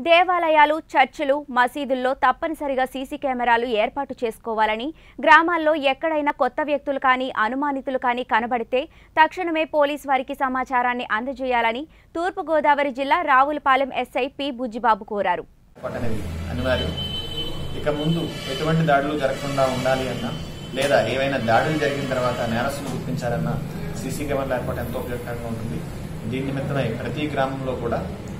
దేవాలయాలు చర్చిలు మసీదుల్లో తప్పనిసరిగా సీసీ కెమెరాలు ఏర్పాటు చేసుకోవాలని గ్రామాల్లో ఎక్కడైనా కొత్త వ్యక్తులు కానీ అనుమానితులు కానీ కనబడితే తక్షణమే పోలీస్ వారికి సమాచారాన్ని అందజేయాలని తూర్పుగోదావరి జిల్లా రావులపాలెం ఎస్ఐ పి బుజ్జిబాబు కోరారు అనేది అనివార్యం ఇక ముందు ఎటువంటి దాడులు జరగకుండా ఉండాలి అన్నా లేదా ఏవైనా దాడులు జరిగిన తర్వాత నేరస్తులు గుర్తించాలన్నా సీసీ కెమెరాల ఏర్పాటు ఎంతో ఉపయోగకరంగా ఉంటుంది దీని నిమిత్తమై ప్రతి గ్రామంలో కూడా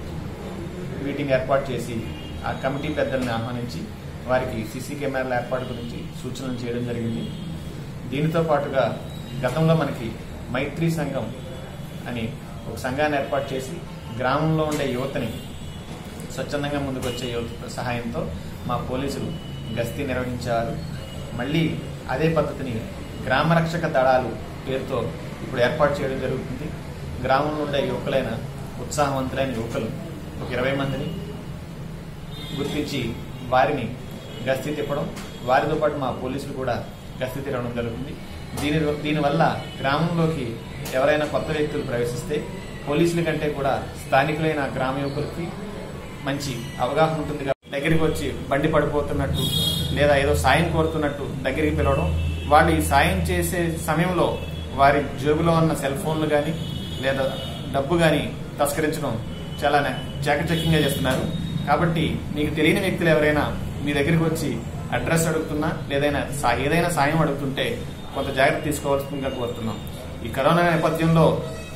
మీటింగ్ ఏర్పాటు చేసి ఆ కమిటీ పెద్దల్ని ఆహ్వానించి వారికి సీసీ కెమెరాల ఏర్పాటు గురించి సూచనలు చేయడం జరిగింది దీనితో పాటుగా గతంలో మనకి మైత్రి సంఘం అని ఒక సంఘాన్ని ఏర్పాటు చేసి గ్రామంలో ఉండే యువతని స్వచ్ఛందంగా ముందుకు వచ్చే యువత సహాయంతో మా పోలీసులు గస్తీ నిర్వహించారు మళ్ళీ అదే పద్ధతిని గ్రామ రక్షక దళాలు పేరుతో ఇప్పుడు ఏర్పాటు చేయడం జరుగుతుంది గ్రామంలో ఉండే యువకులైన ఉత్సాహవంతులైన యువకులు ఒక ఇరవై మందిని గుర్తించి వారిని గస్తీ తిప్పడం వారితో పాటు మా పోలీసులు కూడా గస్తీ తిరగడం జరుగుతుంది దీని దీనివల్ల గ్రామంలోకి ఎవరైనా కొత్త వ్యక్తులు ప్రవేశిస్తే పోలీసుల కంటే కూడా స్థానికులైన గ్రామ యువకులకి మంచి అవగాహన ఉంటుంది కాబట్టి దగ్గరికి వచ్చి బండి పడిపోతున్నట్టు లేదా ఏదో సాయం కోరుతున్నట్టు దగ్గరికి పిలవడం వాళ్ళు ఈ సాయం చేసే సమయంలో వారి జేబులో ఉన్న సెల్ ఫోన్లు కానీ లేదా డబ్బు కానీ తస్కరించడం చాలా నే- చాకచక్యంగా చేస్తున్నారు కాబట్టి మీకు తెలియని వ్యక్తులు ఎవరైనా మీ దగ్గరికి వచ్చి అడ్రస్ అడుగుతున్నా లేదైనా సా- ఏదైనా సాయం అడుగుతుంటే కొంత జాగ్రత్త తీసుకోవాల్సిందిగా కోరుతున్నాం ఈ కరోనా నేపథ్యంలో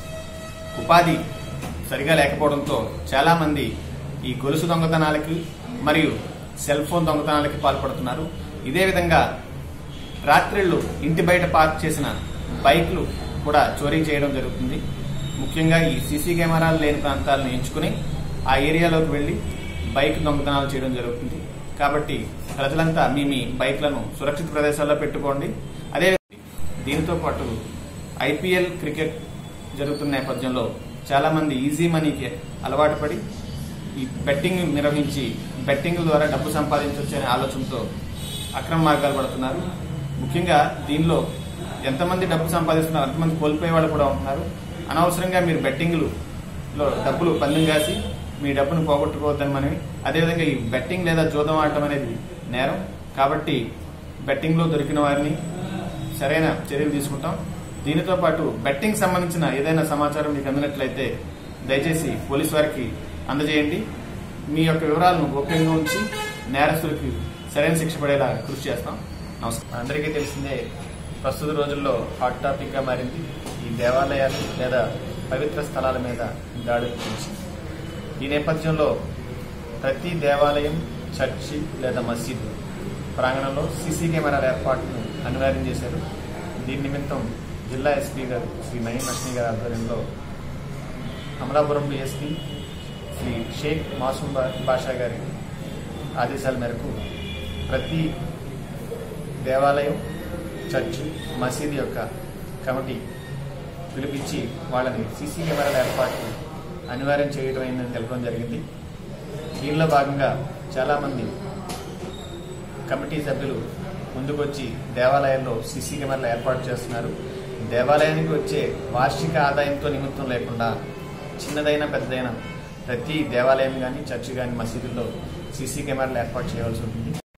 ఉపాధి సరిగా లేకపోవడంతో చాలా మంది ఈ గొలుసు దొంగతనాలకి మరియు సెల్ ఫోన్ దొంగతనాలకి పాల్పడుతున్నారు ఇదే విధంగా రాత్రిళ్ళు ఇంటి బయట పార్క్ చేసిన బైక్లు కూడా చోరీ చేయడం జరుగుతుంది ముఖ్యంగా ఈ సీసీ కెమెరాలు లేని ప్రాంతాలను ఎంచుకుని ఆ ఏరియాలోకి వెళ్లి బైక్ దొంగతనాలు చేయడం జరుగుతుంది కాబట్టి ప్రజలంతా మీ మీ బైక్లను సురక్షిత ప్రదేశాల్లో పెట్టుకోండి అదే దీనితో పాటు ఐపీఎల్ క్రికెట్ జరుగుతున్న నేపథ్యంలో చాలా మంది ఈజీ మనీకి అలవాటు పడి ఈ బెట్టింగ్ నిర్వహించి బెట్టింగ్ ద్వారా డబ్బు సంపాదించవచ్చనే ఆలోచనతో అక్రమ మార్గాలు పడుతున్నారు ముఖ్యంగా దీనిలో ఎంతమంది డబ్బు సంపాదిస్తున్నారు అంతమంది కోల్పోయే వాళ్ళు కూడా ఉంటున్నారు అనవసరంగా మీరు బెట్టింగ్లు లో డబ్బులు పందెం కాసి మీ డబ్బును పోగొట్టుకోవద్దని మనవి అదేవిధంగా ఈ బెట్టింగ్ లేదా జూదం ఆడటం అనేది నేరం కాబట్టి బెట్టింగ్లో దొరికిన వారిని సరైన చర్యలు తీసుకుంటాం దీనితో పాటు బెట్టింగ్ సంబంధించిన ఏదైనా సమాచారం మీకు అందినట్లయితే దయచేసి పోలీస్ వారికి అందజేయండి మీ యొక్క వివరాలను గోప్యంగా ఉంచి నేరస్తులకి సరైన శిక్ష పడేలా కృషి చేస్తాం నమస్కారం అందరికీ తెలిసిందే ప్రస్తుత రోజుల్లో హాట్ టాపిక్ గా మారింది ఈ దేవాలయాలు లేదా పవిత్ర స్థలాల మీద దాడుల గురించి ఈ నేపథ్యంలో ప్రతి దేవాలయం చర్చి లేదా మసీదు ప్రాంగణంలో సీసీ కెమెరాల ఏర్పాటును అనివార్యం చేశారు దీని నిమిత్తం జిల్లా ఎస్పీ గారు శ్రీ మహీం లక్ష్మి గారి ఆధ్వర్యంలో అమలాపురం డిఎస్పీ శ్రీ షేక్ మాసూం బా- బాషా గారి ఆదేశాల మేరకు ప్రతి దేవాలయం చర్చ్ మసీదు యొక్క కమిటీ పిలిపించి వాళ్ళని సీసీ కెమెరాల ఏర్పాటు అనివార్యం చేయడం అయిందని తెలపడం జరిగింది దీనిలో భాగంగా చాలామంది కమిటీ సభ్యులు ముందుకొచ్చి దేవాలయాల్లో సీసీ కెమెరాలు ఏర్పాటు చేస్తున్నారు దేవాలయానికి వచ్చే వార్షిక ఆదాయంతో నిమిత్తం లేకుండా చిన్నదైన పెద్దదైన ప్రతి దేవాలయం కానీ చర్చి కానీ మసీదుల్లో సీసీ కెమెరాలు ఏర్పాటు చేయవలసి ఉంటుంది